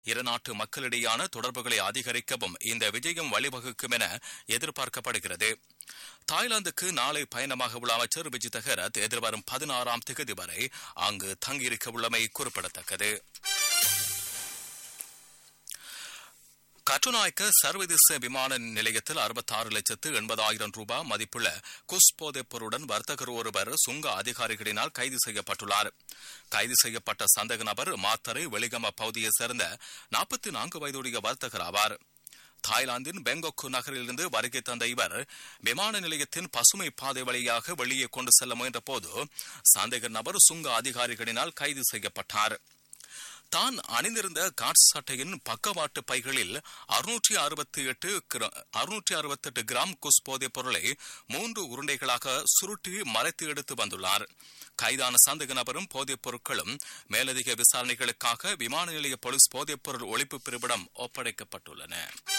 இரு நாட்டு மக்களிடையான தொடர்புகளை அதிகரிக்கவும் இந்த விஜயம் வழிவகுக்கும் என எதிர்பார்க்கப்படுகிறது தாய்லாந்துக்கு நாளை பயணமாக உள்ள அமைச்சர் விஜித ஹெரத் எதிர்வரும் பதினாறாம் திகதி வரை அங்கு தங்கியிருக்க உள்ளமை குறிப்பிடத்தக்கது கட்டுநாயக்க சர்வதேச விமான நிலையத்தில் அறுபத்தாறு லட்சத்து எண்பதாயிரம் ரூபாய் மதிப்புள்ள குஸ் போதைப் பொருளுடன் வர்த்தகர் ஒருவர் சுங்க அதிகாரிகளினால் கைது செய்யப்பட்டுள்ளார் கைது செய்யப்பட்ட சந்தேக நபர் மாத்தரை வெளிகம பகுதியைச் சேர்ந்த நாற்பத்தி நான்கு வயதுடைய வர்த்தகர் ஆவார் தாய்லாந்தின் பெங்கோக்கு நகரிலிருந்து வருகை தந்த இவர் விமான நிலையத்தின் பசுமை பாதை வழியாக வெளியே கொண்டு செல்ல முயன்ற போது சந்தேக நபர் சுங்க அதிகாரிகளினால் கைது செய்யப்பட்டார் தான் அணிந்திருந்த காட்ஸ் சட்டையின் பக்கவாட்டு பைகளில் அறுநூற்றி அறுபத்தி எட்டு அறுநூற்றி அறுபத்தி எட்டு கிராம் குஸ் போதைப் பொருளை மூன்று உருண்டைகளாக சுருட்டி மறைத்து எடுத்து வந்துள்ளார் கைதான சந்தேக நபரும் போதைப் பொருட்களும் மேலதிக விசாரணைகளுக்காக விமான நிலைய போலீஸ் போதைப் பொருள் ஒழிப்பு பிரிவிடம் ஒப்படைக்கப்பட்டுள்ளன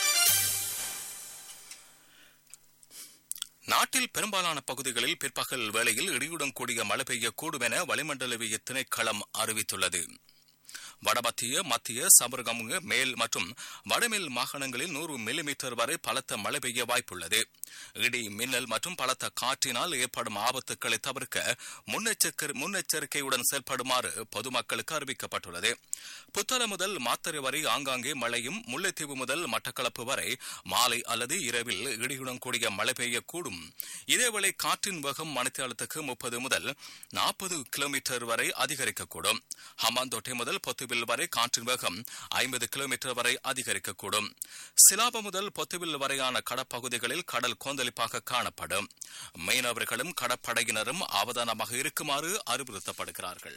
நாட்டில் பெரும்பாலான பகுதிகளில் பிற்பகல் வேளையில் இடியுடன் கூடிய மழை பெய்யக்கூடும் என வளிமண்டலவிய திணைக்களம் அறிவித்துள்ளது வடமத்திய மத்திய சபர்கமுக மேல் மற்றும் வடமேல் மாகாணங்களில் நூறு மில்லிமீட்டர் வரை பலத்த மழை பெய்ய வாய்ப்புள்ளது இடி மின்னல் மற்றும் பலத்த காற்றினால் ஏற்படும் ஆபத்துக்களை தவிர்க்க முன்னெச்சரிக்கையுடன் செயல்படுமாறு பொதுமக்களுக்கு அறிவிக்கப்பட்டுள்ளது புத்தளம் முதல் மாத்தறை வரை ஆங்காங்கே மழையும் முல்லைத்தீவு முதல் மட்டக்களப்பு வரை மாலை அல்லது இரவில் இடியுடன் கூடிய மழை பெய்யக்கூடும் இதேவேளை காற்றின் வேகம் மணித்தியாலத்துக்கு முப்பது முதல் நாற்பது கிலோமீட்டர் வரை அதிகரிக்கக்கூடும் ஹம்பாந்தோட்டை முதல் பொத்துவில் வரை காற்றின் வேகம் ஐம்பது கிலோமீட்டர் வரை அதிகரிக்கக்கூடும் சிலாப முதல் பொத்துவில் வரையான கடப்பகுதிகளில் கடல் கொந்தளிப்பாக காணப்படும் மீனவர்களும் கடற்படையினரும் அவதானமாக இருக்குமாறு அறிவுறுத்தப்படுகிறார்கள்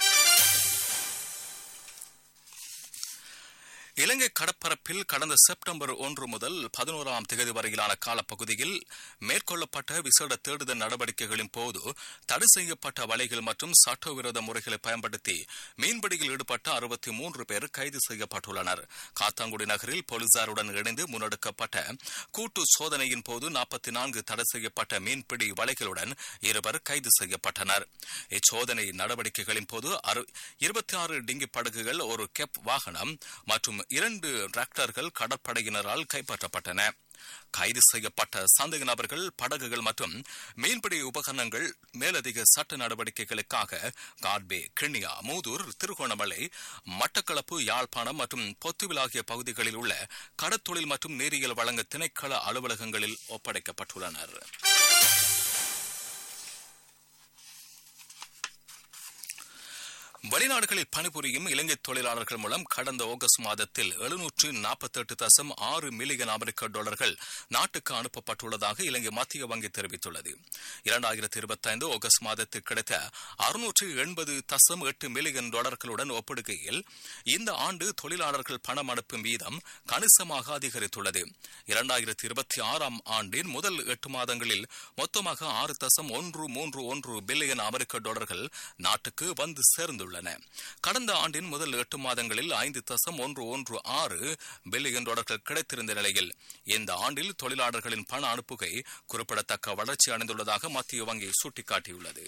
இலங்கை கடற்பரப்பில் கடந்த செப்டம்பர் ஒன்று முதல் பதினோராம் தேதி வரையிலான காலப்பகுதியில் மேற்கொள்ளப்பட்ட விசேட தேடுதல் நடவடிக்கைகளின் போது தடை செய்யப்பட்ட வலைகள் மற்றும் சட்டவிரோத முறைகளை பயன்படுத்தி மீன்பிடியில் ஈடுபட்ட அறுபத்தி மூன்று பேர் கைது செய்யப்பட்டுள்ளனர் காத்தாங்குடி நகரில் போலீசாருடன் இணைந்து முன்னெடுக்கப்பட்ட கூட்டு சோதனையின் போது நாற்பத்தி நான்கு தடை செய்யப்பட்ட மீன்பிடி வலைகளுடன் இருவர் கைது செய்யப்பட்டனர் இச்சோதனை நடவடிக்கைகளின் போது இருபத்தி ஆறு டிங்கி படகுகள் ஒரு கெப் வாகனம் மற்றும் இரண்டு டிராக்டர்கள் கடற்படையினரால் கைப்பற்றப்பட்டன கைது செய்யப்பட்ட சந்தேக நபர்கள் படகுகள் மற்றும் மீன்பிடி உபகரணங்கள் மேலதிக சட்ட நடவடிக்கைகளுக்காக காட்பே கிண்ணியா மூதூர் திருகோணமலை மட்டக்களப்பு யாழ்ப்பாணம் மற்றும் பொத்துவில் ஆகிய பகுதிகளில் உள்ள கடத்தொழில் மற்றும் நீரியல் வழங்க திணைக்கள அலுவலகங்களில் ஒப்படைக்கப்பட்டுள்ளனர் வெளிநாடுகளில் பணிபுரியும் இலங்கை தொழிலாளர்கள் மூலம் கடந்த ஆகஸ்ட் மாதத்தில் எழுநூற்று நாற்பத்தி எட்டு தசம் ஆறு மில்லியன் அமெரிக்க டாலர்கள் நாட்டுக்கு அனுப்பப்பட்டுள்ளதாக இலங்கை மத்திய வங்கி தெரிவித்துள்ளது இரண்டாயிரத்தி இருபத்தி ஐந்து ஆகஸ்ட் மாதத்தில் கிடைத்த அறுநூற்று எண்பது தசம் எட்டு மில்லியன் டாலர்களுடன் ஒப்பிடுகையில் இந்த ஆண்டு தொழிலாளர்கள் பணம் அனுப்பும் வீதம் கணிசமாக அதிகரித்துள்ளது இரண்டாயிரத்தி இருபத்தி ஆறாம் ஆண்டின் முதல் எட்டு மாதங்களில் மொத்தமாக ஆறு தசம் ஒன்று மூன்று ஒன்று பில்லியன் அமெரிக்க டாலர்கள் நாட்டுக்கு வந்து சேர்ந்துள்ளன உள்ளன கடந்த ஆண்டின் முதல் எட்டு மாதங்களில் ஐந்து தசம் ஒன்று ஒன்று ஆறு பில்லியன் டாலர்கள் கிடைத்திருந்த நிலையில் இந்த ஆண்டில் தொழிலாளர்களின் பண அனுப்புகை குறிப்பிடத்தக்க வளர்ச்சி அடைந்துள்ளதாக மத்திய வங்கி சுட்டிக்காட்டியுள்ளது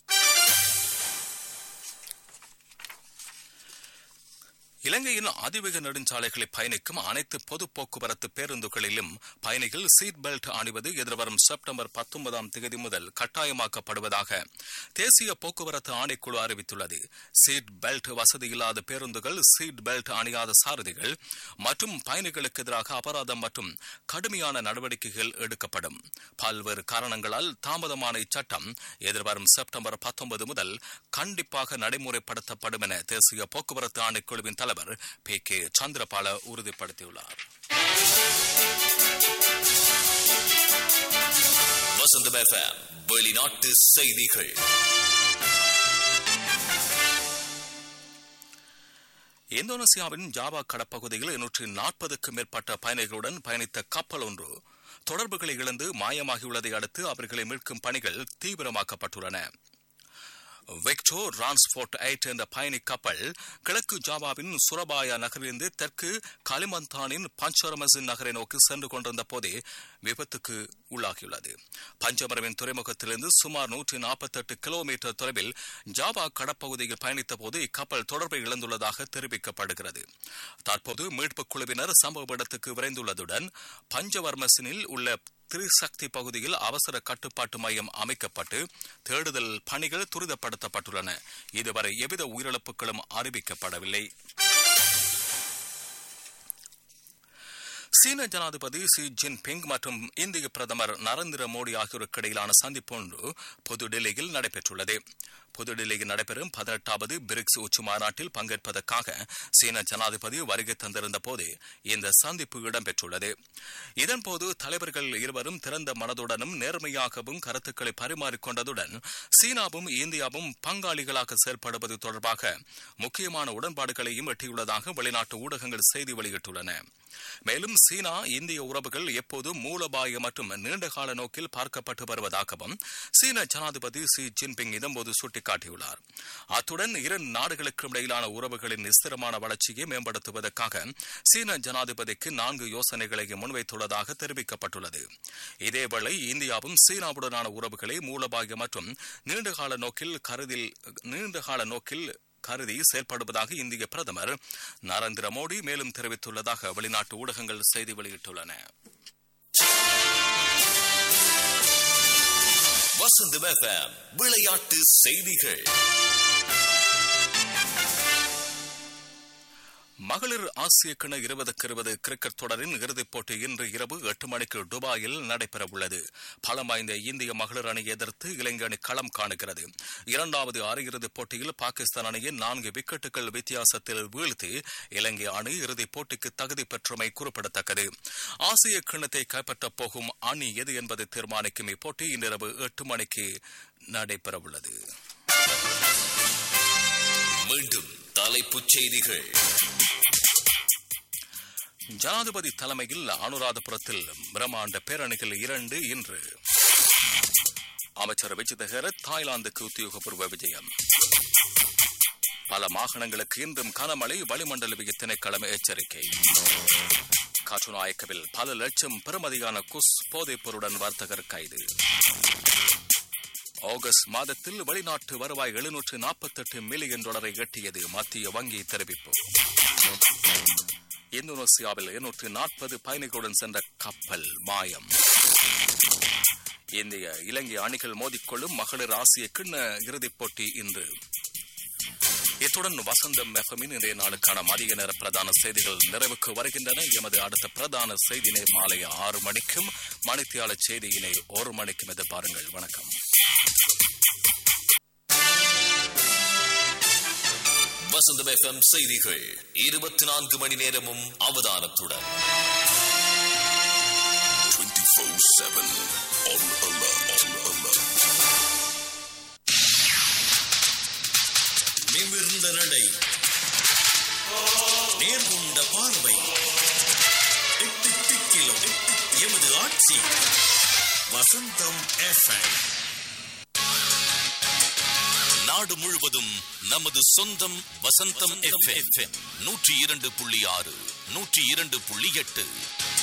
இலங்கையின் அதிவேக நெடுஞ்சாலைகளை பயணிக்கும் அனைத்து பொது போக்குவரத்து பேருந்துகளிலும் பயணிகள் சீட் பெல்ட் அணிவது எதிர்வரும் செப்டம்பர் பத்தொன்பதாம் தேதி முதல் கட்டாயமாக்கப்படுவதாக தேசிய போக்குவரத்து ஆணைக்குழு அறிவித்துள்ளது சீட் பெல்ட் வசதி இல்லாத பேருந்துகள் சீட் பெல்ட் அணியாத சாரதிகள் மற்றும் பயணிகளுக்கு எதிராக அபராதம் மற்றும் கடுமையான நடவடிக்கைகள் எடுக்கப்படும் பல்வேறு காரணங்களால் தாமதமான இச்சட்டம் எதிர்வரும் செப்டம்பர் பத்தொன்பது முதல் கண்டிப்பாக நடைமுறைப்படுத்தப்படும் என தேசிய போக்குவரத்து ஆணைக்குழுவின் தலைவர் பி கே சந்திரபால உறுதிப்படுத்தியுள்ளார் வசந்தம் எஃப்எம் வெளிநாட்டு செய்திகள் இந்தோனேசியாவின் ஜாவா கடப்பகுதியில் எண்ணூற்றி நாற்பதுக்கும் மேற்பட்ட பயணிகளுடன் பயணித்த கப்பல் ஒன்று தொடர்புகளை இழந்து மாயமாகியுள்ளதை அடுத்து அவர்களை மீட்கும் பணிகள் தீவிரமாக்கப்பட்டுள்ளன வெக்டோ டிரான்ஸ்போர்ட் எயிட் என்ற பயணி கப்பல் கிழக்கு ஜாவாவின் சுரபாயா நகரிலிருந்து தெற்கு களிமந்தானின் பஞ்சரமசின் நகரை நோக்கி சென்று கொண்டிருந்த போதே விபத்துக்கு உள்ளாகியுள்ளது பஞ்சமரமின் துறைமுகத்திலிருந்து சுமார் நூற்றி நாற்பத்தெட்டு கிலோமீட்டர் தொலைவில் ஜாவா கடற்பகுதியில் பயணித்த போது இக்கப்பல் தொடர்பை இழந்துள்ளதாக தெரிவிக்கப்படுகிறது தற்போது மீட்புக் குழுவினர் சம்பவ இடத்துக்கு விரைந்துள்ளதுடன் பஞ்சவர்மசினில் உள்ள திரிசக்தி பகுதியில் அவசர கட்டுப்பாட்டு மையம் அமைக்கப்பட்டு தேடுதல் பணிகள் துரிதப்படுத்தப்பட்டுள்ளன இதுவரை எவ்வித உயிரிழப்புகளும் அறிவிக்கப்படவில்லை சீன ஜனாதிபதி ஷி ஜின்பிங் மற்றும் இந்திய பிரதமர் நரேந்திர மோடி ஆகியோருக்கு இடையிலான சந்திப்பு ஒன்று புதுடெல்லியில் நடைபெற்றுள்ளது புதுடெல்லியில் நடைபெறும் பதினெட்டாவது பிரிக்ஸ் உச்சி மாநாட்டில் பங்கேற்பதற்காக சீன ஜனாதிபதி வருகை தந்திருந்த போது இந்த சந்திப்பு இடம்பெற்றுள்ளது இதன்போது தலைவர்கள் இருவரும் திறந்த மனதுடனும் நேர்மையாகவும் கருத்துக்களை பரிமாறிக்கொண்டதுடன் சீனாவும் இந்தியாவும் பங்காளிகளாக செயல்படுவது தொடர்பாக முக்கியமான உடன்பாடுகளையும் எட்டியுள்ளதாக வெளிநாட்டு ஊடகங்கள் செய்தி வெளியிட்டுள்ளன மேலும் சீனா இந்திய உறவுகள் எப்போதும் மூலபாய மற்றும் நீண்டகால நோக்கில் பார்க்கப்பட்டு வருவதாகவும் சீன ஜனாதிபதி ஷி ஜின்பிங் இதன்போது சுட்டிக்காட்டியுள்ளார் அத்துடன் இரு நாடுகளுக்கும் இடையிலான உறவுகளின் நிஸ்திரமான வளர்ச்சியை மேம்படுத்துவதற்காக சீன ஜனாதிபதிக்கு நான்கு யோசனைகளை முன்வைத்துள்ளதாக தெரிவிக்கப்பட்டுள்ளது இதேவேளை இந்தியாவும் சீனாவுடனான உறவுகளை மூலபாய மற்றும் நீண்டகால நோக்கில் கருதில் நீண்டகால நோக்கில் கருதி செயல்படுவதாக இந்திய பிரதமர் நரேந்திர மோடி மேலும் தெரிவித்துள்ளதாக வெளிநாட்டு ஊடகங்கள் செய்தி வெளியிட்டுள்ளன வசந்தம் எஃப்எம் விளையாட்டு செய்திகள் மகளிர் ஆசிய கிண இருபதுக்கு இருபது கிரிக்கெட் தொடரின் இறுதிப் போட்டி இன்று இரவு எட்டு மணிக்கு துபாயில் நடைபெறவுள்ளது பலம் வாய்ந்த இந்திய மகளிர் அணியை எதிர்த்து இலங்கை அணி களம் காணுகிறது இரண்டாவது அரையிறுதிப் போட்டியில் பாகிஸ்தான் அணியை நான்கு விக்கெட்டுகள் வித்தியாசத்தில் வீழ்த்தி இலங்கை அணி இறுதிப் போட்டிக்கு தகுதி பெற்றமை குறிப்பிடத்தக்கது ஆசிய கிண்ணத்தை கைப்பற்றப் போகும் அணி எது என்பதை தீர்மானிக்கும் இப்போட்டி இன்றிரவு எட்டு மணிக்கு நடைபெறவுள்ளது மீண்டும் தலைப்புச் செய்திகள் ஜனாதிபதி தலைமையில் அனுராதபுரத்தில் பிரம்மாண்ட பேரணிகள் இரண்டு இன்று அமைச்சர் விஜிதஹர தாய்லாந்துக்கு உத்தியோகபூர்வ விஜயம் பல மாகாணங்களுக்கு இன்றும் கனமழை வளிமண்டலவிய திணைக்களம் எச்சரிக்கை கட்டுநாயக்கவில் பல லட்சம் பெறுமதியான குஸ் போதைப் பொருடன் வர்த்தகர் கைது ஆகஸ்ட் மாதத்தில் வெளிநாட்டு வருவாய் எழுநூற்று நாற்பத்தெட்டு மில்லியன் டாலரை எட்டியது மத்திய வங்கி தெரிவிப்பு இந்தோனேசியாவில் இருநூற்று நாற்பது பயணிகளுடன் சென்ற கப்பல் மாயம் இந்திய இலங்கை அணிகள் மோதிக்கொள்ளும் மகளிர் ஆசிய கிண்ண இறுதிப் போட்டி இன்று இத்துடன் வசந்தம் எஃப்எம்மின் இன்றைய நாளுக்கான மதிய நேர பிரதான செய்திகள் நிறைவுக்கு வருகின்றன எமது அடுத்த பிரதான செய்தினை மாலை ஆறு மணிக்கும் மணித்தியால செய்தியினை ஒரு மணிக்கும் எதிர்பாருங்கள் வணக்கம் வசந்தம் எஃப்எம் செய்திகள் இருபத்தி நான்கு மணி நேரமும் அவதானத்துடன் 24/7 on alert. On alert. நிமிர்ந்த நடை நேர்கொண்ட பார்வை எட்டு திக்கிலும் எமது ஆட்சி வசந்தம் எஃப்எம் நாடு முழுவதும் நமது சொந்தம் வசந்தம் எஃப்எம் நூற்றி இரண்டு புள்ளி ஆறு நூற்றி இரண்டு புள்ளி எட்டு